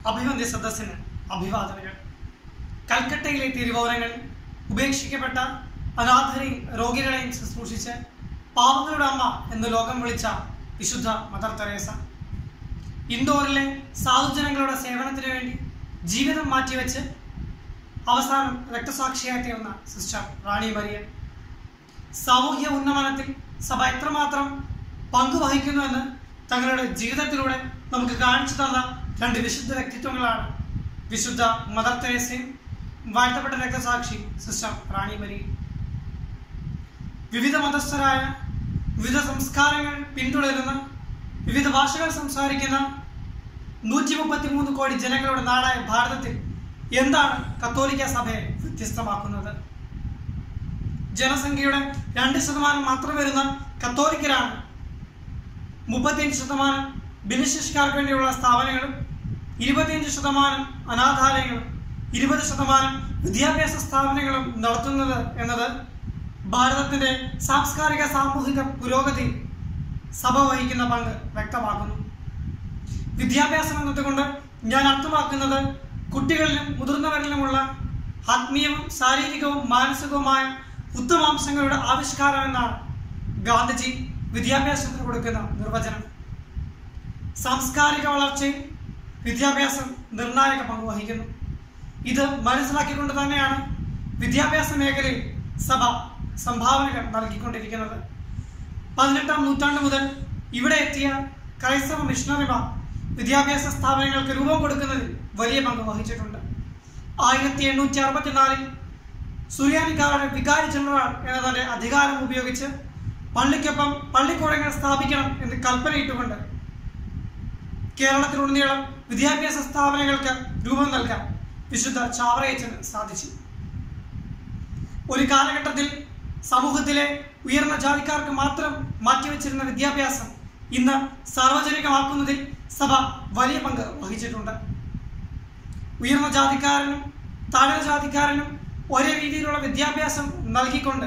അഭിവന്ദ്യ സദസ്സിന് അഭിവാദനങ്ങൾ കൽക്കട്ടയിലെ തിരുവോരങ്ങളിൽ ഉപേക്ഷിക്കപ്പെട്ട അനാഥരെയും രോഗികളെയും ശുശ്രൂഷിച്ച് പാവങ്ങളുടെ അമ്മ എന്ന് ലോകം വിളിച്ച വിശുദ്ധ മദർ തെരേസ ഇൻഡോറിലെ സാധുജനങ്ങളുടെ സേവനത്തിന് വേണ്ടി ജീവിതം മാറ്റിവെച്ച് അവസാനം രക്തസാക്ഷിയായി തീർന്ന സിസ്റ്റർ റാണി മരിയ സാമൂഹ്യ ഉന്നമനത്തിൽ സഭ എത്രമാത്രം പങ്കുവഹിക്കുന്നുവെന്ന് തങ്ങളുടെ ജീവിതത്തിലൂടെ നമുക്ക് കാണിച്ചു തന്ന രണ്ട് വിശുദ്ധ വ്യക്തിത്വങ്ങളാണ് വിശുദ്ധ മദർ തെരേസയും വാഴ്ത്തപ്പെട്ട രക്തസാക്ഷി സിസ്റ്റർ റാണി മരിയും വിവിധ മതസ്ഥരായ വിവിധ സംസ്കാരങ്ങൾ പിന്തുടരുന്ന വിവിധ ഭാഷകൾ സംസാരിക്കുന്ന നൂറ്റി മുപ്പത്തി മൂന്ന് കോടി ജനങ്ങളുടെ നാടായ ഭാരതത്തിൽ എന്താണ് കത്തോലിക്ക സഭയെ വ്യത്യസ്തമാക്കുന്നത് ജനസംഖ്യയുടെ രണ്ട് ശതമാനം മാത്രം വരുന്ന കത്തോലിക്കരാണ് മുപ്പത്തിയഞ്ച് ശതമാനം ഭിന്നശേഷിക്കാർക്ക് വേണ്ടിയുള്ള സ്ഥാപനങ്ങളും ഇരുപത്തിയഞ്ച് ശതമാനം അനാഥാലയങ്ങളും ഇരുപത് ശതമാനം വിദ്യാഭ്യാസ സ്ഥാപനങ്ങളും നടത്തുന്നത് എന്നത് ഭാരതത്തിന്റെ സാംസ്കാരിക സാമൂഹിക പുരോഗതി സഭ വഹിക്കുന്ന പങ്ക് വ്യക്തമാക്കുന്നു വിദ്യാഭ്യാസം എന്നതുകൊണ്ട് ഞാൻ അർത്ഥമാക്കുന്നത് കുട്ടികളിലും മുതിർന്നവരിലുമുള്ള ആത്മീയവും ശാരീരികവും മാനസികവുമായ ഉത്തമാംശങ്ങളുടെ ആവിഷ്കാരം എന്നാണ് ഗാന്ധിജി വിദ്യാഭ്യാസത്തിന് കൊടുക്കുന്ന നിർവചനം സാംസ്കാരിക വളർച്ചയിൽ വിദ്യാഭ്യാസം നിർണായക പങ്ക് വഹിക്കുന്നു ഇത് മനസ്സിലാക്കിക്കൊണ്ട് തന്നെയാണ് വിദ്യാഭ്യാസ മേഖലയിൽ സഭ സംഭാവനകൾ നൽകിക്കൊണ്ടിരിക്കുന്നത് പതിനെട്ടാം നൂറ്റാണ്ട് മുതൽ ഇവിടെ എത്തിയ ക്രൈസ്തവ മിഷണറിമാർ വിദ്യാഭ്യാസ സ്ഥാപനങ്ങൾക്ക് രൂപം കൊടുക്കുന്നതിൽ വലിയ പങ്ക് വഹിച്ചിട്ടുണ്ട് ആയിരത്തി എണ്ണൂറ്റി അറുപത്തിനാലിൽ സുറിയാനിക്കാരുടെ വികാരി ജനറൽ എന്ന തന്റെ അധികാരം ഉപയോഗിച്ച് പള്ളിക്കൊപ്പം പള്ളിക്കൂടങ്ങൾ സ്ഥാപിക്കണം എന്ന് കൽപ്പനയിട്ടുകൊണ്ട് കേരളത്തിലുടനീളം വിദ്യാഭ്യാസ സ്ഥാപനങ്ങൾക്ക് രൂപം നൽകാൻ വിശുദ്ധ ചാവറയച്ചന് സാധിച്ചു ഒരു കാലഘട്ടത്തിൽ സമൂഹത്തിലെ ഉയർന്ന ജാതിക്കാർക്ക് മാത്രം മാറ്റിവെച്ചിരുന്ന വിദ്യാഭ്യാസം ഇന്ന് സാർവജനികമാക്കുന്നതിൽ സഭ വലിയ പങ്ക് വഹിച്ചിട്ടുണ്ട് ഉയർന്ന ജാതിക്കാരനും താഴ്ന്ന ജാതിക്കാരനും ഒരേ രീതിയിലുള്ള വിദ്യാഭ്യാസം നൽകിക്കൊണ്ട്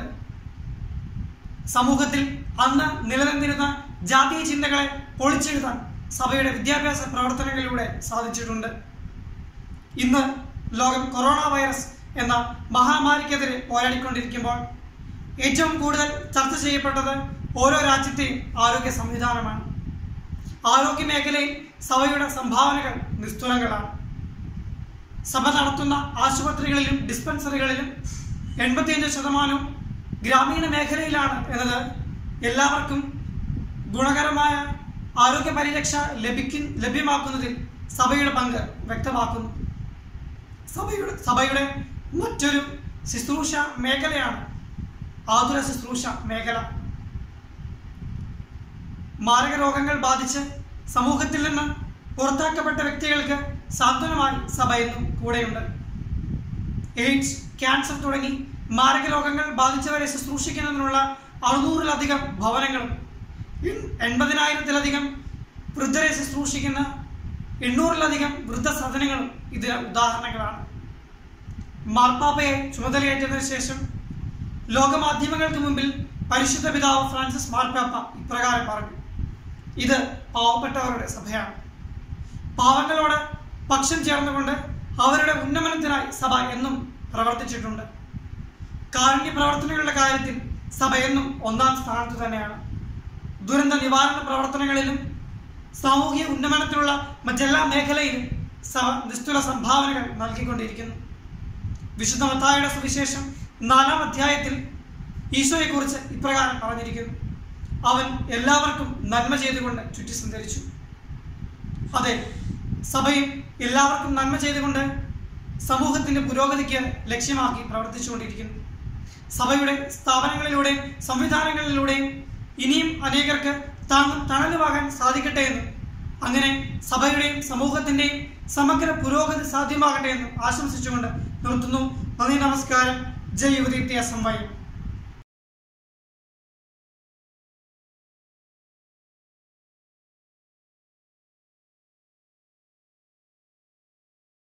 സമൂഹത്തിൽ അന്ന് നിലനിന്നിരുന്ന ജാതീയ ചിന്തകളെ പൊളിച്ചെഴുതാൻ സഭയുടെ വിദ്യാഭ്യാസ പ്രവർത്തനങ്ങളിലൂടെ സാധിച്ചിട്ടുണ്ട് ഇന്ന് ലോകം കൊറോണ വൈറസ് എന്ന മഹാമാരിക്കെതിരെ പോരാടിക്കൊണ്ടിരിക്കുമ്പോൾ ഏറ്റവും കൂടുതൽ ചർച്ച ചെയ്യപ്പെട്ടത് ഓരോ രാജ്യത്തെയും ആരോഗ്യ സംവിധാനമാണ് ആരോഗ്യ മേഖലയിൽ സഭയുടെ സംഭാവനകൾ നിസ്തുലങ്ങളാണ് സഭ നടത്തുന്ന ആശുപത്രികളിലും ഡിസ്പെൻസറികളിലും എൺപത്തിയഞ്ച് ശതമാനവും ഗ്രാമീണ മേഖലയിലാണ് എന്നത് എല്ലാവർക്കും ഗുണകരമായ ആരോഗ്യ പരിരക്ഷ ലഭിക്കു ലഭ്യമാക്കുന്നതിൽ സഭയുടെ പങ്ക് വ്യക്തമാക്കുന്നു സഭയുടെ സഭയുടെ മറ്റൊരു ശുശ്രൂഷ മേഖലയാണ് ആതുര ശുശ്രൂഷ മേഖല മാരക രോഗങ്ങൾ ബാധിച്ച് സമൂഹത്തിൽ നിന്ന് പുറത്താക്കപ്പെട്ട വ്യക്തികൾക്ക് സാന്ത്വനമായി സഭ എന്നും കൂടെയുണ്ട് എയ്ഡ്സ് ക്യാൻസർ തുടങ്ങി മാരക രോഗങ്ങൾ ബാധിച്ചവരെ ശുശ്രൂഷിക്കുന്നതിനുള്ള അറുന്നൂറിലധികം ഭവനങ്ങളും എൺ- എൺപതിനായിരത്തിലധികം വൃദ്ധരെ ശുശ്രൂഷിക്കുന്ന എണ്ണൂറിലധികം വൃദ്ധസദനങ്ങളും ഇതിന് ഉദാഹരണങ്ങളാണ് മാർപ്പാപ്പയെ ചുമതലയേറ്റതിനു ശേഷം ലോകമാധ്യമങ്ങൾക്ക് മുമ്പിൽ പരിശുദ്ധ പിതാവ് ഫ്രാൻസിസ് മാർപ്പാപ്പ ഇപ്രകാരം പറഞ്ഞു ഇത് പാവപ്പെട്ടവരുടെ സഭയാണ് പാവങ്ങളോട് പക്ഷം ചേർന്നുകൊണ്ട് അവരുടെ ഉന്നമനത്തിനായി സഭ എന്നും പ്രവർത്തിച്ചിട്ടുണ്ട് കാരുണ്യ പ്രവർത്തനങ്ങളുടെ കാര്യത്തിൽ സഭ എന്നും ഒന്നാം സ്ഥാനത്ത് തന്നെയാണ് ദുരന്ത നിവാരണ പ്രവർത്തനങ്ങളിലും സാമൂഹിക ഉന്നമനത്തിനുള്ള മറ്റെല്ലാ മേഖലയിലും സഭ നിസ്തുല സംഭാവനകൾ നൽകിക്കൊണ്ടിരിക്കുന്നു വിശുദ്ധ മത്തായുടെ സുവിശേഷം നാലാം അധ്യായത്തിൽ ഈശോയെക്കുറിച്ച് ഇപ്രകാരം പറഞ്ഞിരിക്കുന്നു അവൻ എല്ലാവർക്കും നന്മ ചെയ്തുകൊണ്ട് ചുറ്റി സഞ്ചരിച്ചു അതെ സഭയും എല്ലാവർക്കും നന്മ ചെയ്തുകൊണ്ട് സമൂഹത്തിന്റെ പുരോഗതിക്ക് ലക്ഷ്യമാക്കി പ്രവർത്തിച്ചുകൊണ്ടിരിക്കുന്നു സഭയുടെ സ്ഥാപനങ്ങളിലൂടെയും സംവിധാനങ്ങളിലൂടെയും ഇനിയും അനേകർക്ക് താങ്ങും തണലുമാകാൻ സാധിക്കട്ടെ എന്നും അങ്ങനെ സഭയുടെയും സമൂഹത്തിന്റെയും സമഗ്ര പുരോഗതി സാധ്യമാകട്ടെ എന്നും ആശംസിച്ചുകൊണ്ട് നിർത്തുന്നു നന്ദി നമസ്കാരം ജയ് ഉദയത്യ സംവായം